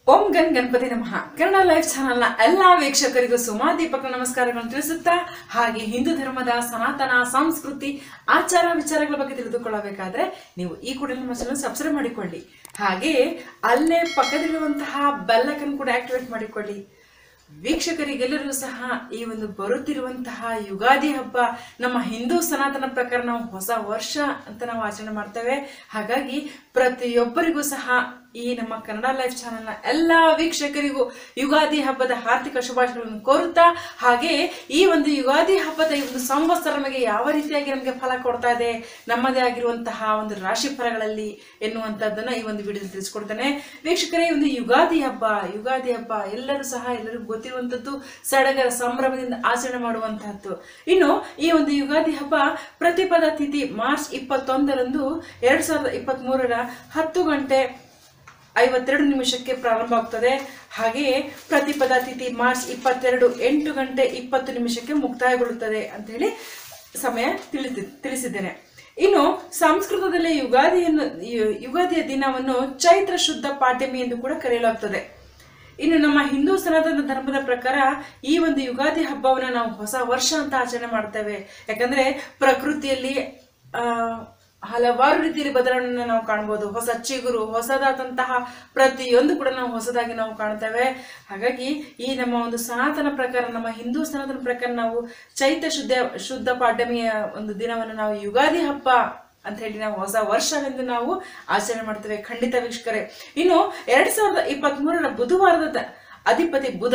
ಓಂ gun Ganapati ನಮಃ Kannada life ಚಾನೆಲ್ನ ಎಲ್ಲಾ ವೀಕ್ಷಕರಿಗೂ ಸುಮಾ ದೀಪಕ ನಮಸ್ಕಾರಗಳನ್ನು ತಿಳಿಸುತ್ತಾ ಹಾಗೆ ಹಿಂದೂ ಧರ್ಮದ ಸನಾತನ ಸಂಸ್ಕೃತಿ ಆಚಾರ ವಿಚಾರಗಳ ಬಗ್ಗೆ ತಿಳಿದುಕೊಳ್ಳಬೇಕಾದ್ರೆ ನೀವು ಈ ಕೂಡಲೇ ನಮ್ಮ ಚಾನಲ್ ಸಬ್ಸ್ಕ್ರೈಬ್ ಮಾಡಿಕೊಳ್ಳಿ ಹಾಗೆ ಅಲ್ಲೇ ಪಕ್ಕದಲ್ಲಿರುವಂತಹ ಬೆಲ್ಲಕನ್ನು ಕೂಡ ಆಕ್ಟಿವೇಟ್ ಮಾಡಿಕೊಳ್ಳಿ ವೀಕ್ಷಕರಿಗೆಲ್ಲರಿಗೂ ಸಹ ಈ ಒಂದು ಬರುತ್ತಿರುವಂತಹ ಯುಗಾದಿ ಹಬ್ಬ ನಮ್ಮ ಹಿಂದೂ ಸನಾತನ ಪ್ರಕಾರ ನಾವು ಹೊಸ ವರ್ಷ ಅಂತ ನಾವು ಆಚರಣೆ ಮಾಡ್ತೇವೆ ಹಾಗಾಗಿ ಪ್ರತಿಯೊಬ್ಬರಿಗೂ ಸಹ ಈ ನಮ್ಮ ಕನ್ನಡ ಲೈಫ್ ಚಾನೆಲ್ನ ಎಲ್ಲ ವೀಕ್ಷಕರಿಗೂ ಯುಗಾದಿ ಹಬ್ಬದ ಹಾರ್ದಿಕ ಶುಭಾಶಯಗಳನ್ನು ಕೋರುತ್ತಾ ಹಾಗೆ ಈ ಒಂದು ಯುಗಾದಿ ಹಬ್ಬದ ಈ ಒಂದು ಸಂವತ್ಸರ ನಮಗೆ ಯಾವ ರೀತಿಯಾಗಿ ನಮಗೆ ಫಲ ಕೊಡ್ತಾ ಇದೆ ನಮ್ಮದೇ ಆಗಿರುವಂತಹ ಒಂದು ರಾಶಿ ಫಲಗಳಲ್ಲಿ ಎನ್ನುವಂಥದ್ದನ್ನ ಈ ಒಂದು ವಿಡಿಯೋದಲ್ಲಿ ತಿಳಿಸ್ಕೊಡ್ತೇನೆ ವೀಕ್ಷಕರೇ ಈ ಒಂದು ಯುಗಾದಿ ಹಬ್ಬ ಯುಗಾದಿ ಹಬ್ಬ ಎಲ್ಲರೂ ಸಹ ಎಲ್ಲರಿಗೂ ಗೊತ್ತಿರುವಂಥದ್ದು ಸಡಗರ ಸಂಭ್ರಮದಿಂದ ಆಚರಣೆ ಮಾಡುವಂತಹದ್ದು ಇನ್ನು ಈ ಒಂದು ಯುಗಾದಿ ಹಬ್ಬ ಪ್ರತಿಪದ ತಿಥಿ ಮಾರ್ಚ್ ಇಪ್ಪತ್ತೊಂದರಂದು ಎರಡ್ ಸಾವಿರದ ಇಪ್ಪತ್ತ್ ಮೂರರ ಹತ್ತು ಗಂಟೆ ಐವತ್ತೆರಡು ನಿಮಿಷಕ್ಕೆ ಪ್ರಾರಂಭ ಆಗ್ತದೆ ಹಾಗೆಯೇ ಪ್ರತಿಪದ ತಿಥಿ ಮಾರ್ಚ್ ಇಪ್ಪತ್ತೆರಡು ಎಂಟು ಗಂಟೆ ಇಪ್ಪತ್ತು ನಿಮಿಷಕ್ಕೆ ಮುಕ್ತಾಯಗೊಳ್ಳುತ್ತದೆ ಅಂತ ಹೇಳಿ ಸಮಯ ತಿಳಿಸಿ ತಿಳಿಸಿದ್ದೇನೆ ಇನ್ನು ಸಂಸ್ಕೃತದಲ್ಲಿ ಯುಗಾದಿಯನ್ನು ಯು- ಯುಗಾದಿಯ ದಿನವನ್ನು ಚೈತ್ರ ಶುದ್ಧ ಪಾಡ್ಯಮಿ ಎಂದು ಕೂಡ ಕರೆಯಲಾಗುತ್ತದೆ ಇನ್ನು ನಮ್ಮ ಹಿಂದೂ ಸನಾತನ ಧರ್ಮದ ಪ್ರಕಾರ ಈ ಒಂದು ಯುಗಾದಿ ಹಬ್ಬವನ್ನ ನಾವು ಹೊಸ ವರ್ಷ ಅಂತ ಆಚರಣೆ ಮಾಡ್ತೇವೆ ಯಾಕಂದ್ರೆ ಪ್ರಕೃತಿಯಲ್ಲಿ ಆ ಹಲವಾರು ರೀತಿಯಲ್ಲಿ ಬದಲಾವಣೆಯನ್ನು ನಾವು ಕಾಣ್ಬೋದು ಹೊಸ ಚಿಗುರು ಹೊಸದಾದಂತಹ ಪ್ರತಿಯೊಂದು ಕೂಡ ನಾವು ಹೊಸದಾಗಿ ನಾವು ಕಾಣ್ತೇವೆ ಹಾಗಾಗಿ ಈ ನಮ್ಮ ಒಂದು ಸನಾತನ ಪ್ರಕಾರ ನಮ್ಮ ಹಿಂದೂ ಸನಾತನ ಪ್ರಕಾರ ನಾವು ಚೈತ್ರ ಶುದ್ಧ ಶುದ್ಧ ಪಾಡ್ಯಮಿಯ ಒಂದು ದಿನವನ್ನು ನಾವು ಯುಗಾದಿ ಹಬ್ಬ ಅಂತ ಹೇಳಿ ನಾವು ಹೊಸ ವರ್ಷವೆಂದು ನಾವು ಆಚರಣೆ ಮಾಡ್ತೇವೆ ಖಂಡಿತ ವೀಕ್ಷಕರೇ ಇನ್ನು ಎರಡ್ ಸಾವಿರದ ಇಪ್ಪತ್ತ್ ಮೂರರ ಬುಧವಾರದ ದ- ಅಧಿಪತಿ ಬುಧ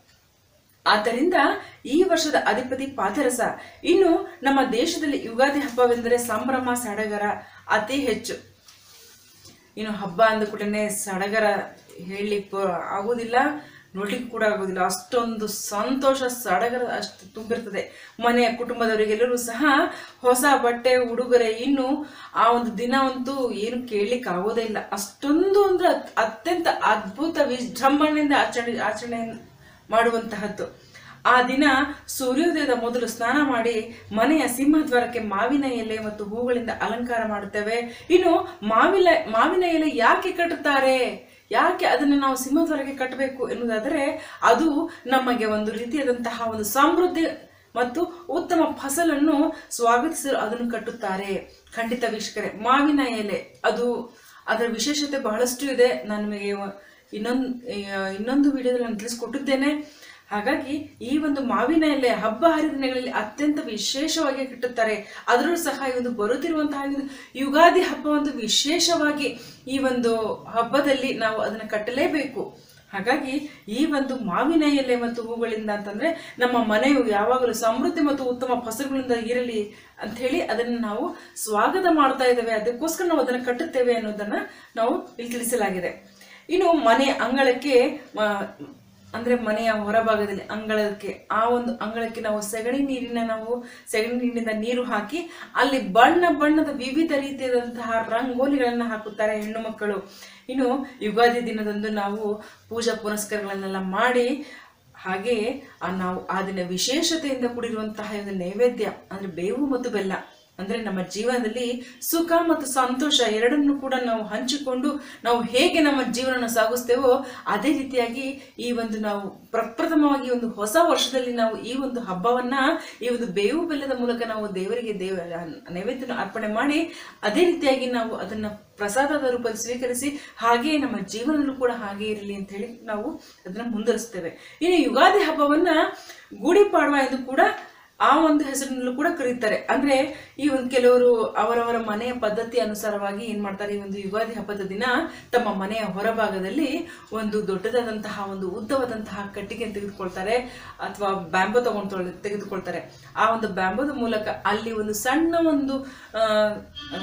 ಆದ್ದರಿಂದ ಈ ವರ್ಷದ ಅಧಿಪತಿ ಪಾದರಸ ಇನ್ನು ನಮ್ಮ ದೇಶದಲ್ಲಿ ಯುಗಾದಿ ಹಬ್ಬವೆಂದರೆ ಸಂಭ್ರಮ ಸಡಗರ ಅತಿ ಹೆಚ್ಚು ಇನ್ನು ಹಬ್ಬ ಅಂದ ಕೂಡಲೇ ಸಡಗರ ಹೇಳಲಿಕ್ಕೆ ಆಗುವುದಿಲ್ಲ ನೋಡ್ಲಿಕ್ಕೆ ಕೂಡ ಆಗೋದಿಲ್ಲ ಅಷ್ಟೊಂದು ಸಂತೋಷ ಸಡಗರ ಅಷ್ಟು ತುಂಬಿರ್ತದೆ ಮನೆಯ ಕುಟುಂಬದವರಿಗೆಲ್ಲರೂ ಸಹ ಹೊಸ ಬಟ್ಟೆ ಉಡುಗೊರೆ ಇನ್ನು ಆ ಒಂದು ದಿನ ಅಂತೂ ಏನು ಕೇಳಲಿಕ್ಕೆ ಆಗೋದೇ ಇಲ್ಲ ಅಷ್ಟೊಂದು ಅಂದ್ರೆ ಅತ್- ಅತ್ಯಂತ ಅದ್ಭುತ ವಿಜೃಂಭಣೆಯಿಂದ ಆಚರಣೆ ಆಚರಣೆ ಮಾಡುವಂತಹದ್ದು ಆ ದಿನ ಸೂರ್ಯೋದಯದ ಮೊದಲು ಸ್ನಾನ ಮಾಡಿ ಮನೆಯ ಸಿಂಹದ್ವಾರಕ್ಕೆ ಮಾವಿನ ಎಲೆ ಮತ್ತು ಹೂಗಳಿಂದ ಅಲಂಕಾರ ಮಾಡುತ್ತೇವೆ ಇನ್ನು ಮಾವಿನ ಮಾವಿನ ಎಲೆ ಯಾಕೆ ಕಟ್ಟುತ್ತಾರೆ ಯಾಕೆ ಅದನ್ನು ನಾವು ಸಿಂಹದ್ವಾರಕ್ಕೆ ಕಟ್ಟಬೇಕು ಎನ್ನುವುದಾದರೆ ಅದು ನಮಗೆ ಒಂದು ರೀತಿಯಾದಂತಹ ಒಂದು ಸಮೃದ್ಧಿ ಮತ್ತು ಉತ್ತಮ ಫಸಲನ್ನು ಸ್ವಾಗತಿಸಲು ಅದನ್ನು ಕಟ್ಟುತ್ತಾರೆ ಖಂಡಿತ ವೀಕ್ಷಕರೇ ಮಾವಿನ ಎಲೆ ಅದು ಅದರ ವಿಶೇಷತೆ ಬಹಳಷ್ಟು ಇದೆ ನಾನು ನಿಮಗೆ ಇನ್ನೊಂದು ಇನ್ನೊಂದು ವಿಡಿಯೋದಲ್ಲಿ ನಾನು ತಿಳಿಸ್ಕೊಟ್ಟಿದ್ದೇನೆ ಹಾಗಾಗಿ ಈ ಒಂದು ಮಾವಿನ ಎಲೆ ಹಬ್ಬ ಹರಿದಿನಗಳಲ್ಲಿ ಅತ್ಯಂತ ವಿಶೇಷವಾಗಿ ಕಟ್ಟುತ್ತಾರೆ ಅದರಲ್ಲೂ ಸಹ ಈ ಒಂದು ಬರುತ್ತಿರುವಂತಹ ಈ ಒಂದು ಯುಗಾದಿ ಹಬ್ಬ ಒಂದು ವಿಶೇಷವಾಗಿ ಈ ಒಂದು ಹಬ್ಬದಲ್ಲಿ ನಾವು ಅದನ್ನು ಕಟ್ಟಲೇಬೇಕು ಹಾಗಾಗಿ ಈ ಒಂದು ಮಾವಿನ ಎಲೆ ಮತ್ತು ಹೂಗಳಿಂದ ಅಂತಂದ್ರೆ ನಮ್ಮ ಮನೆಯು ಯಾವಾಗಲೂ ಸಮೃದ್ಧಿ ಮತ್ತು ಉತ್ತಮ ಫಸಲುಗಳಿಂದ ಇರಲಿ ಅಂತ ಹೇಳಿ ಅದನ್ನು ನಾವು ಸ್ವಾಗತ ಮಾಡ್ತಾ ಇದ್ದೇವೆ ಅದಕ್ಕೋಸ್ಕರ ನಾವು ಅದನ್ನು ಕಟ್ಟುತ್ತೇವೆ ಅನ್ನೋದನ್ನ ನಾವು ಇಲ್ಲಿ ತಿಳಿಸಲಾಗಿದೆ ಇನ್ನು ಮನೆ ಅಂಗಳಕ್ಕೆ ಮ- ಅಂದ್ರೆ ಮನೆಯ ಹೊರಭಾಗದಲ್ಲಿ ಅಂಗಳಕ್ಕೆ ಆ ಒಂದು ಅಂಗಳಕ್ಕೆ ನಾವು ಸಗಣಿ ನೀರಿನ ನಾವು ಸಗಣಿ ನೀರಿನಿಂದ ನೀರು ಹಾಕಿ ಅಲ್ಲಿ ಬಣ್ಣ ಬಣ್ಣದ ವಿವಿಧ ರೀತಿಯಾದಂತಹ ರಂಗೋಲಿಗಳನ್ನ ಹಾಕುತ್ತಾರೆ ಹೆಣ್ಣು ಮಕ್ಕಳು ಇನ್ನು ಯುಗಾದಿ ದಿನದಂದು ನಾವು ಪೂಜಾ ಪುನಸ್ಕಾರಗಳನ್ನೆಲ್ಲ ಮಾಡಿ ಹಾಗೆಯೇ ಆ ನಾವು ಆ ದಿನ ವಿಶೇಷತೆಯಿಂದ ಕೂಡಿರುವಂತಹ ಒಂದು ನೈವೇದ್ಯ ಅಂದ್ರೆ ಬೇವು ಮತ್ತು ಬೆಲ್ಲ ಅಂದ್ರೆ ನಮ್ಮ ಜೀವನದಲ್ಲಿ ಸುಖ ಮತ್ತು ಸಂತೋಷ ಎರಡನ್ನು ಕೂಡ ನಾವು ಹಂಚಿಕೊಂಡು ನಾವು ಹೇಗೆ ನಮ್ಮ ಜೀವನ ಸಾಗಿಸ್ತೇವೋ ಅದೇ ರೀತಿಯಾಗಿ ಈ ಒಂದು ನಾವು ಪ್ರಪ್ರಥಮವಾಗಿ ಒಂದು ಹೊಸ ವರ್ಷದಲ್ಲಿ ನಾವು ಈ ಒಂದು ಹಬ್ಬವನ್ನ ಈ ಒಂದು ಬೇವು ಬೆಲ್ಲದ ಮೂಲಕ ನಾವು ದೇವರಿಗೆ ದೇವ ನೈವೇದ್ಯನ ಅರ್ಪಣೆ ಮಾಡಿ ಅದೇ ರೀತಿಯಾಗಿ ನಾವು ಅದನ್ನ ಪ್ರಸಾದದ ರೂಪದಲ್ಲಿ ಸ್ವೀಕರಿಸಿ ಹಾಗೆಯೇ ನಮ್ಮ ಜೀವನದಲ್ಲೂ ಕೂಡ ಹಾಗೆ ಇರಲಿ ಅಂತ ಹೇಳಿ ನಾವು ಅದನ್ನ ಮುಂದುವರಿಸ್ತೇವೆ ಇನ್ನು ಯುಗಾದಿ ಹಬ್ಬವನ್ನ ಗುಡಿ ಪಾಡ್ವ ಎಂದು ಕೂಡ ಆ ಒಂದು ಹೆಸರಿನಲ್ಲೂ ಕೂಡ ಕರೀತಾರೆ ಅಂದ್ರೆ ಈ ಒಂದು ಕೆಲವರು ಅವರವರ ಮನೆಯ ಪದ್ಧತಿ ಅನುಸಾರವಾಗಿ ಏನ್ ಮಾಡ್ತಾರೆ ಈ ಒಂದು ಯುಗಾದಿ ಹಬ್ಬದ ದಿನ ತಮ್ಮ ಮನೆಯ ಹೊರಭಾಗದಲ್ಲಿ ಒಂದು ದೊಡ್ಡದಾದಂತಹ ಒಂದು ಉದ್ದವಾದಂತಹ ಕಟ್ಟಿಗೆ ತೆಗೆದುಕೊಳ್ತಾರೆ ಅಥವಾ ಬ್ಯಾಂಬೋ ತಗೊಂಡು ತೆಗೆದುಕೊಳ್ತಾರೆ ಆ ಒಂದು ಬ್ಯಾಂಬೋದ ಮೂಲಕ ಅಲ್ಲಿ ಒಂದು ಸಣ್ಣ ಒಂದು ಆ, ಆ,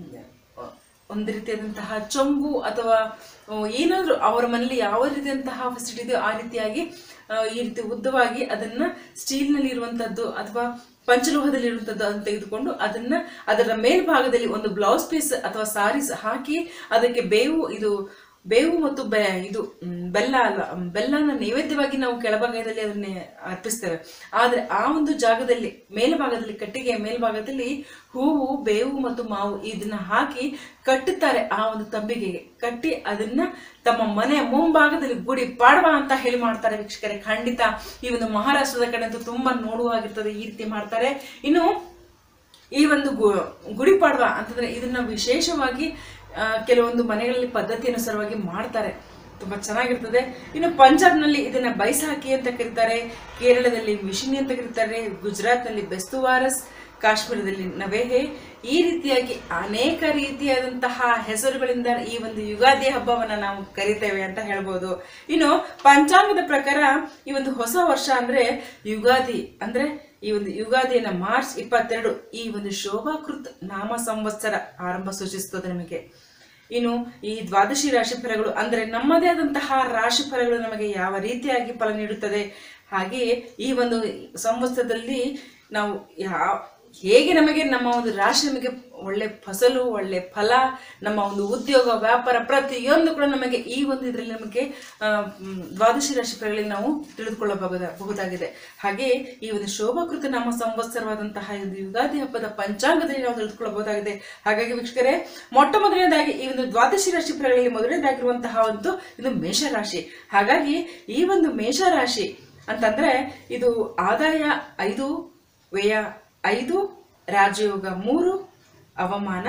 ಒಂದು ರೀತಿಯಾದಂತಹ ಚೊಂಬು ಅಥವಾ ಆ, ಏನಾದ್ರೂ ಅವರ ಮನೆಯಲ್ಲಿ ಯಾವ ರೀತಿಯಂತಹ ಫೆಸಿಲಿಟಿ ಇದೆಯೋ ಆ ರೀತಿಯಾಗಿ ಆ, ಈ ರೀತಿ ಉದ್ದವಾಗಿ ಅದನ್ನ ಸ್ಟೀಲ್ನಲ್ಲಿ ಇರುವಂತದ್ದು ಅಥವಾ ಪಂಚಲೋಹದಲ್ಲಿ ಇರುವಂತದ್ದು ಅದನ್ನು ತೆಗೆದುಕೊಂಡು ಅದನ್ನ ಅದರ ಮೇಲ್ಭಾಗದಲ್ಲಿ ಒಂದು ಬ್ಲೌಸ್ ಪೀಸ್ ಅಥವಾ ಸಾರೀಸ್ ಹಾಕಿ ಅದಕ್ಕೆ ಬೇವು ಇದು ಬೇವು ಮತ್ತು ಬೆ ಇದು ಮ್, ಬೆಲ್ಲ ಅಲ್ಲ ಮ್, ಬೆಲ್ಲನ ನೈವೇದ್ಯವಾಗಿ ನಾವು ಕೆಳಭಾಗದಲ್ಲಿ ಅದನ್ನೇ ಅರ್ಪಿಸ್ತೇವೆ ಆದ್ರೆ ಆ ಒಂದು ಜಾಗದಲ್ಲಿ ಮೇಲ್ಭಾಗದಲ್ಲಿ ಕಟ್ಟಿಗೆಯ ಮೇಲ್ಭಾಗದಲ್ಲಿ ಹೂವು ಬೇವು ಮತ್ತು ಮಾವು ಇದನ್ನ ಹಾಕಿ ಕಟ್ಟುತ್ತಾರೆ ಆ ಒಂದು ತಂಬಿಗೆಗೆ ಕಟ್ಟಿ ಅದನ್ನ ತಮ್ಮ ಮನೆಯ ಮುಂಭಾಗದಲ್ಲಿ ಗುಡಿ ಪಾಡ್ವ ಅಂತ ಹೇಳಿ ಮಾಡ್ತಾರೆ ವೀಕ್ಷಕರೇ ಖಂಡಿತ ಈ ಒಂದು ಮಹಾರಾಷ್ಟ್ರದ ಕಡೆ ಅಂತೂ ತುಂಬಾ ನೋಡುವಾಗಿರ್ತದೆ ಈ ರೀತಿ ಮಾಡ್ತಾರೆ ಇನ್ನು ಈ ಒಂದು ಗು- ಗುಡಿ ಪಾಡ್ವ ಅಂತಂದ್ರೆ ಇದನ್ನ ವಿಶೇಷವಾಗಿ ಆ, ಕೆಲವೊಂದು ಮನೆಗಳಲ್ಲಿ ಪದ್ಧತಿ ಅನುಸಾರವಾಗಿ ಮಾಡ್ತಾರೆ ತುಂಬಾ ಚೆನ್ನಾಗಿರ್ತದೆ ಇನ್ನು ಪಂಜಾಬ್ನಲ್ಲಿ ಇದನ್ನ ಬೈಸಾಖಿ ಅಂತ ಕರೀತಾರೆ ಕೇರಳದಲ್ಲಿ ಮಿಷಿನಿ ಅಂತ ಕರೀತಾರೆ ಗುಜರಾತ್ನಲ್ಲಿ ಬೆಸ್ತುವಾರಸ್ ಕಾಶ್ಮೀರದಲ್ಲಿ ನವೇಹೆ ಈ ರೀತಿಯಾಗಿ ಅನೇಕ ರೀತಿಯಾದಂತಹ ಹೆಸರುಗಳಿಂದ ಈ ಒಂದು ಯುಗಾದಿ ಹಬ್ಬವನ್ನ ನಾವು ಕರಿತೇವೆ ಅಂತ ಹೇಳ್ಬೋದು ಇನ್ನು ಪಂಚಾಂಗದ ಪ್ರಕಾರ ಈ ಒಂದು ಹೊಸ ವರ್ಷ ಅಂದ್ರೆ ಯುಗಾದಿ ಅಂದ್ರೆ ಈ ಒಂದು ಯುಗಾದಿಯನ್ನ ಮಾರ್ಚ್ ಇಪ್ಪತ್ತೆರಡು ಈ ಒಂದು ಶೋಭಾಕೃತ್ ನಾಮ ಸಂವತ್ಸರ ಆರಂಭ ಸೂಚಿಸುತ್ತದೆ ನಮಗೆ ಇನ್ನು ಈ ದ್ವಾದಶಿ ರಾಶಿ ಫಲಗಳು ಅಂದ್ರೆ ನಮ್ಮದೇ ಆದಂತಹ ರಾಶಿ ಫಲಗಳು ನಮಗೆ ಯಾವ ರೀತಿಯಾಗಿ ಫಲ ನೀಡುತ್ತದೆ ಹಾಗೆಯೇ ಈ ಒಂದು ಸಂವತ್ಸರದಲ್ಲಿ ನಾವು ಯಾವ ಹೇಗೆ ನಮಗೆ ನಮ್ಮ ಒಂದು ರಾಶಿ ನಮಗೆ ಒಳ್ಳೆ ಫಸಲು ಒಳ್ಳೆ ಫಲ ನಮ್ಮ ಒಂದು ಉದ್ಯೋಗ ವ್ಯಾಪಾರ ಪ್ರತಿಯೊಂದು ಕೂಡ ನಮಗೆ ಈ ಒಂದು ಇದರಲ್ಲಿ ನಮಗೆ ಆ, ಮ್, ದ್ವಾದಶಿ ರಾಶಿ ಫಲಗಳಲ್ಲಿ ನಾವು ತಿಳಿದುಕೊಳ್ಳಬಹುದ ಬಹುದಾಗಿದೆ ಹಾಗೆ ಈ ಒಂದು ಶೋಭಾಕೃತ ನಮ್ಮ ಸಂವತ್ಸರವಾದಂತಹ ಈ ಒಂದು ಯುಗಾದಿ ಹಬ್ಬದ ಪಂಚಾಂಗದಲ್ಲಿ ನಾವು ತಿಳಿದುಕೊಳ್ಳಬಹುದಾಗಿದೆ ಹಾಗಾಗಿ ವೀಕ್ಷಕರೇ ಮೊಟ್ಟ ಮೊದಲನೇದಾಗಿ ಈ ಒಂದು ದ್ವಾದಶಿ ರಾಶಿ ಫಲಗಳಲ್ಲಿ ಮೊದಲನೇದಾಗಿರುವಂತಹ ಒಂದು ಇದು ಮೇಷರಾಶಿ ಹಾಗಾಗಿ ಈ ಒಂದು ಮೇಷರಾಶಿ ಅಂತಂದ್ರೆ ಇದು ಆದಾಯ ಐದು ವ್ಯಯ ಐದು ರಾಜಯೋಗ ಮೂರು ಅವಮಾನ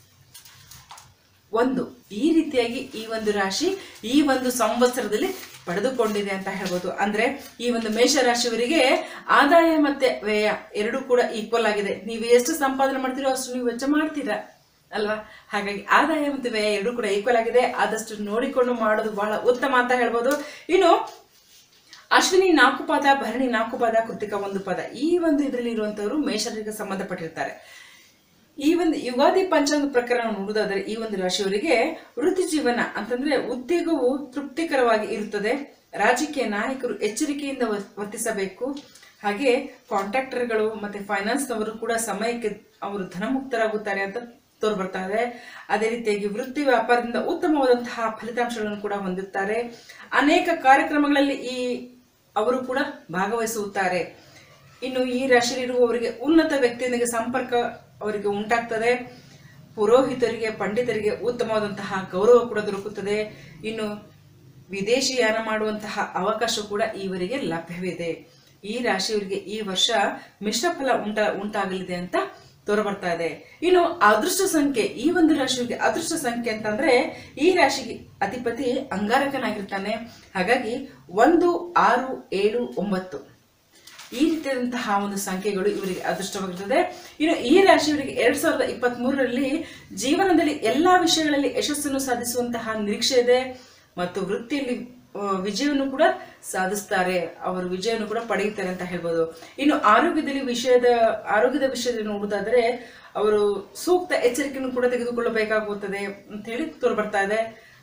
ಒಂದು ಈ ರೀತಿಯಾಗಿ ಈ ಒಂದು ರಾಶಿ ಈ ಒಂದು ಸಂವತ್ಸರದಲ್ಲಿ ಪಡೆದುಕೊಂಡಿದೆ ಅಂತ ಹೇಳ್ಬೋದು ಅಂದ್ರೆ ಈ ಒಂದು ಮೇಷರಾಶಿಯವರಿಗೆ ಆದಾಯ ಮತ್ತೆ ವ್ಯಯ ಎರಡೂ ಕೂಡ ಈಕ್ವಲ್ ಆಗಿದೆ ನೀವು ಎಷ್ಟು ಸಂಪಾದನೆ ಮಾಡ್ತೀರೋ ಅಷ್ಟು ನೀವು ವೆಚ್ಚ ಮಾಡ್ತೀರಾ ಅಲ್ವಾ ಹಾಗಾಗಿ ಆದಾಯ ಮತ್ತು ವ್ಯಯ ಎರಡೂ ಕೂಡ ಈಕ್ವಲ್ ಆಗಿದೆ ಆದಷ್ಟು ನೋಡಿಕೊಂಡು ಮಾಡೋದು ಬಹಳ ಉತ್ತಮ ಅಂತ ಹೇಳ್ಬೋದು ಇನ್ನು ಅಶ್ವಿನಿ ನಾಲ್ಕು ಪದ ಭರಣಿ ನಾಲ್ಕು ಪದ ಕೃತಿಕ ಒಂದು ಪದ ಈ ಒಂದು ಇದರಲ್ಲಿ ಇರುವಂತವರು ಮೇಷರಿಗೆ ಸಂಬಂಧಪಟ್ಟಿರ್ತಾರೆ ಈ ಒಂದು ಯುಗಾದಿ ಪಂಚಾಂಗ ಪ್ರಕಾರ ನಾವು ನೋಡುವುದಾದರೆ ಈ ಒಂದು ರಾಶಿಯವರಿಗೆ ವೃತ್ತಿ ಜೀವನ ಅಂತಂದ್ರೆ ಉದ್ಯೋಗವು ತೃಪ್ತಿಕರವಾಗಿ ಇರುತ್ತದೆ ರಾಜಕೀಯ ನಾಯಕರು ಎಚ್ಚರಿಕೆಯಿಂದ ವರ್- ವರ್ತಿಸಬೇಕು ಹಾಗೆ ಕಾಂಟ್ರಾಕ್ಟರ್ಗಳು ಮತ್ತೆ ಫೈನಾನ್ಸ್ನವರು ಕೂಡ ಸಮಯಕ್ಕೆ ಅವರು ಧನಮುಕ್ತರಾಗುತ್ತಾರೆ ಅಂತ ತೋರ್ ಬರ್ತಾ ಇದೆ ಅದೇ ರೀತಿಯಾಗಿ ವೃತ್ತಿ ವ್ಯಾಪಾರದಿಂದ ಉತ್ತಮವಾದಂತಹ ಫಲಿತಾಂಶಗಳನ್ನು ಕೂಡ ಹೊಂದುತ್ತಾರೆ ಅನೇಕ ಕಾರ್ಯಕ್ರಮಗಳಲ್ಲಿ ಈ ಅವರು ಕೂಡ ಭಾಗವಹಿಸುತ್ತಾರೆ ಇನ್ನು ಈ ರಾಶಿಯಲ್ಲಿರುವವರಿಗೆ ಉನ್ನತ ವ್ಯಕ್ತಿಯೊಂದಿಗೆ ಸಂಪರ್ಕ ಅವರಿಗೆ ಉಂಟಾಗ್ತದೆ ಪುರೋಹಿತರಿಗೆ ಪಂಡಿತರಿಗೆ ಉತ್ತಮವಾದಂತಹ ಗೌರವ ಕೂಡ ದೊರಕುತ್ತದೆ ಇನ್ನು ವಿದೇಶಿಯಾನ ಮಾಡುವಂತಹ ಅವಕಾಶ ಕೂಡ ಇವರಿಗೆ ಲಭ್ಯವಿದೆ ಈ ರಾಶಿಯವರಿಗೆ ಈ ವರ್ಷ ಮಿಶ್ರ ಫಲ ಉಂಟ ಉಂಟಾಗಲಿದೆ ಅಂತ ತೋರಬರ್ತಾ ಇದೆ ಇನ್ನು ಅದೃಷ್ಟ ಸಂಖ್ಯೆ ಈ ಒಂದು ರಾಶಿಯವರಿಗೆ ಅದೃಷ್ಟ ಸಂಖ್ಯೆ ಅಂತಂದ್ರೆ ಈ ರಾಶಿಗೆ ಅಧಿಪತಿ ಅಂಗಾರಕನಾಗಿರ್ತಾನೆ ಹಾಗಾಗಿ ಒಂದು ಆರು ಏಳು ಒಂಬತ್ತು ಈ ರೀತಿಯಾದಂತಹ ಒಂದು ಸಂಖ್ಯೆಗಳು ಇವರಿಗೆ ಅದೃಷ್ಟವಾಗಿರ್ತದೆ ಇನ್ನು ಈ ರಾಶಿಯವರಿಗೆ ಎರಡ್ ಸಾವಿರದ ಇಪ್ಪತ್ತ್ ಮೂರರಲ್ಲಿ ಜೀವನದಲ್ಲಿ ಎಲ್ಲಾ ವಿಷಯಗಳಲ್ಲಿ ಯಶಸ್ಸನ್ನು ಸಾಧಿಸುವಂತಹ ನಿರೀಕ್ಷೆ ಇದೆ ಮತ್ತು ವೃತ್ತಿಯಲ್ಲಿ ಆ, ವಿಜಯವನ್ನು ಕೂಡ ಸಾಧಿಸ್ತಾರೆ ಅವರು ವಿಜಯವನ್ನು ಕೂಡ ಪಡೆಯುತ್ತಾರೆ ಅಂತ ಹೇಳ್ಬೋದು ಇನ್ನು ಆರೋಗ್ಯದಲ್ಲಿ ವಿಷಯದ ಆರೋಗ್ಯದ ವಿಷಯದಲ್ಲಿ ನೋಡುವುದಾದರೆ ಅವರು ಸೂಕ್ತ ಎಚ್ಚರಿಕೆಯನ್ನು ಕೂಡ ತೆಗೆದುಕೊಳ್ಳಬೇಕಾಗುತ್ತದೆ ಅಂತ ಹೇಳಿ ತೋರ್ ಬರ್ತಾ ಇದೆ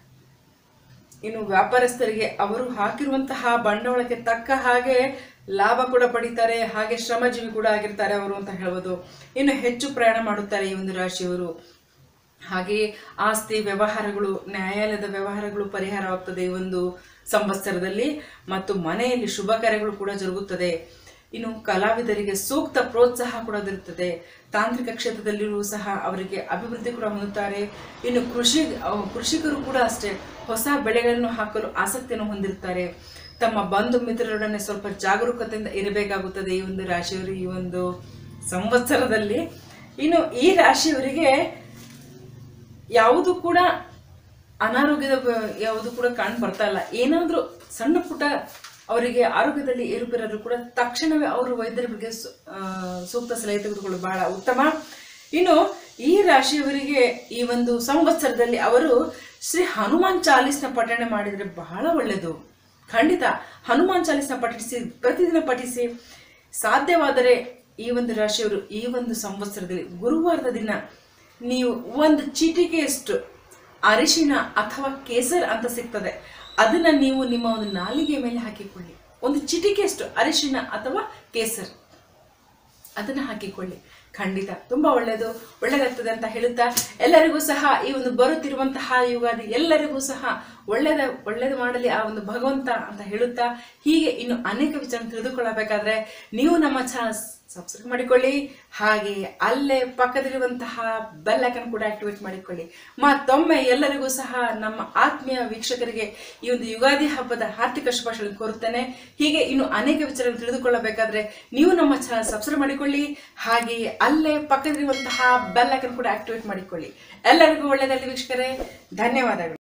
ಇನ್ನು ವ್ಯಾಪಾರಸ್ಥರಿಗೆ ಅವರು ಹಾಕಿರುವಂತಹ ಬಂಡವಾಳಕ್ಕೆ ತಕ್ಕ ಹಾಗೆ ಲಾಭ ಕೂಡ ಪಡಿತಾರೆ ಹಾಗೆ ಶ್ರಮಜೀವಿ ಕೂಡ ಆಗಿರ್ತಾರೆ ಅವರು ಅಂತ ಹೇಳ್ಬೋದು ಇನ್ನು ಹೆಚ್ಚು ಪ್ರಯಾಣ ಮಾಡುತ್ತಾರೆ ಈ ಒಂದು ರಾಶಿಯವರು ಹಾಗೆಯೇ ಆಸ್ತಿ ವ್ಯವಹಾರಗಳು ನ್ಯಾಯಾಲಯದ ವ್ಯವಹಾರಗಳು ಪರಿಹಾರವಾಗ್ತದೆ ಈ ಒಂದು ಸಂವತ್ಸರದಲ್ಲಿ ಮತ್ತು ಮನೆಯಲ್ಲಿ ಶುಭ ಕಾರ್ಯಗಳು ಕೂಡ ಜರುಗುತ್ತದೆ ಇನ್ನು ಕಲಾವಿದರಿಗೆ ಸೂಕ್ತ ಪ್ರೋತ್ಸಾಹ ಕೂಡ ದೊರೆಯುತ್ತದೆ ತಾಂತ್ರಿಕ ಕ್ಷೇತ್ರದಲ್ಲಿಯೂ ಸಹ ಅವರಿಗೆ ಅಭಿವೃದ್ಧಿ ಕೂಡ ಹೊಂದುತ್ತಾರೆ ಇನ್ನು ಕೃಷಿ ಅಹ್, ಕೃಷಿಕರು ಕೂಡ ಅಷ್ಟೇ ಹೊಸ ಬೆಳೆಗಳನ್ನು ಹಾಕಲು ಆಸಕ್ತಿಯನ್ನು ಹೊಂದಿರುತ್ತಾರೆ ತಮ್ಮ ಬಂಧು ಮಿತ್ರರೊಡನೆ ಸ್ವಲ್ಪ ಜಾಗರೂಕತೆಯಿಂದ ಇರಬೇಕಾಗುತ್ತದೆ ಈ ಒಂದು ರಾಶಿಯವರು ಈ ಒಂದು ಸಂವತ್ಸರದಲ್ಲಿ ಇನ್ನು ಈ ರಾಶಿಯವರಿಗೆ ಯಾವುದು ಕೂಡ ಅನಾರೋಗ್ಯದ ಬ- ಯಾವುದು ಕೂಡ ಕಾಣ್ ಬರ್ತಾ ಇಲ್ಲ ಏನಾದ್ರೂ ಸಣ್ಣ ಪುಟ್ಟ ಅವರಿಗೆ ಆರೋಗ್ಯದಲ್ಲಿ ಏರುಪೇರಾದ್ರೂ ಕೂಡ ತಕ್ಷಣವೇ ಅವರು ವೈದ್ಯರ ಬಗ್ಗೆ ಸು- ಆ, ಸೂಕ್ತ ಸಲಹೆ ತೆಗೆದುಕೊಳ್ಳೋದು ಬಹಳ ಉತ್ತಮ ಇನ್ನು ಈ ರಾಶಿಯವರಿಗೆ ಈ ಒಂದು ಸಂವತ್ಸರದಲ್ಲಿ ಅವರು ಶ್ರೀ ಹನುಮಾನ್ ಚಾಲೀಸ್ನ ಪಠಣೆ ಮಾಡಿದ್ರೆ ಬಹಳ ಒಳ್ಳೆಯದು ಖಂಡಿತ ಹನುಮಾನ್ ಚಾಲೀಸ್ನ ಪಠಿಸಿ ಪ್ರತಿದಿನ ಪಠಿಸಿ ಸಾಧ್ಯವಾದರೆ ಈ ಒಂದು ರಾಶಿಯವರು ಈ ಒಂದು ಸಂವತ್ಸರದಲ್ಲಿ ಗುರುವಾರದ ದಿನ ನೀವು ಒಂದು ಚಿಟಿಕೆಯಷ್ಟು ಅರಿಶಿಣ ಅಥವಾ ಕೇಸರ್ ಅಂತ ಸಿಗ್ತದೆ ಅದನ್ನ ನೀವು ನಿಮ್ಮ ಒಂದು ನಾಲಿಗೆ ಮೇಲೆ ಹಾಕಿಕೊಳ್ಳಿ ಒಂದು ಚಿಟಿಕೆಯಷ್ಟು ಅರಿಶಿಣ ಅಥವಾ ಕೇಸರ್ ಅದನ್ನ ಹಾಕಿಕೊಳ್ಳಿ ಖಂಡಿತ ತುಂಬಾ ಒಳ್ಳೆಯದು ಒಳ್ಳೆಯದಾಗ್ತದೆ ಅಂತ ಹೇಳುತ್ತಾ ಎಲ್ಲರಿಗೂ ಸಹ ಈ ಒಂದು ಬರುತ್ತಿರುವಂತಹ ಯುಗಾದಿ ಎಲ್ಲರಿಗೂ ಸಹ ಒಳ್ಳೇದ ಒಳ್ಳೇದು ಮಾಡಲಿ ಆ ಒಂದು ಭಗವಂತ ಅಂತ ಹೇಳುತ್ತಾ ಹೀಗೆ ಇನ್ನು ಅನೇಕ ವಿಚಾರ ತಿಳಿದುಕೊಳ್ಳಬೇಕಾದ್ರೆ ನೀವು ನಮ್ಮ ಚಾನಲ್ ಸಬ್ಸ್ಕ್ರೈಬ್ ಮಾಡಿಕೊಳ್ಳಿ ಹಾಗೆ ಅಲ್ಲೇ ಪಕ್ಕದಲ್ಲಿರುವಂತಹ ಬೆಲ್ ಐಕನ್ ಕೂಡ ಆಕ್ಟಿವೇಟ್ ಮಾಡಿಕೊಳ್ಳಿ ಮತ್ತೊಮ್ಮೆ ಎಲ್ಲರಿಗೂ ಸಹ ನಮ್ಮ ಆತ್ಮೀಯ ವೀಕ್ಷಕರಿಗೆ ಈ ಒಂದು ಯುಗಾದಿ ಹಬ್ಬದ ಹಾರ್ದಿಕ ಶುಭಾಶಯ ಕೋರುತ್ತೇನೆ ಹೀಗೆ ಇನ್ನು ಅನೇಕ ವಿಚಾರಗಳು ತಿಳಿದುಕೊಳ್ಳಬೇಕಾದ್ರೆ ನೀವು ನಮ್ಮ ಚಾನಲ್ ಸಬ್ಸ್ಕ್ರೈಬ್ ಮಾಡಿಕೊಳ್ಳಿ ಹಾಗೆ ಅಲ್ಲೇ ಪಕ್ಕದಲ್ಲಿರುವಂತಹ ಬೆಲ್ ಐಕನ್ ಕೂಡ ಆಕ್ಟಿವೇಟ್ ಮಾಡಿಕೊಳ್ಳಿ ಎಲ್ಲರಿಗೂ ಒಳ್ಳೆಯದಲ್ಲಿ ವೀಕ್ಷಕರೇ ಧನ್ಯವಾದಗಳು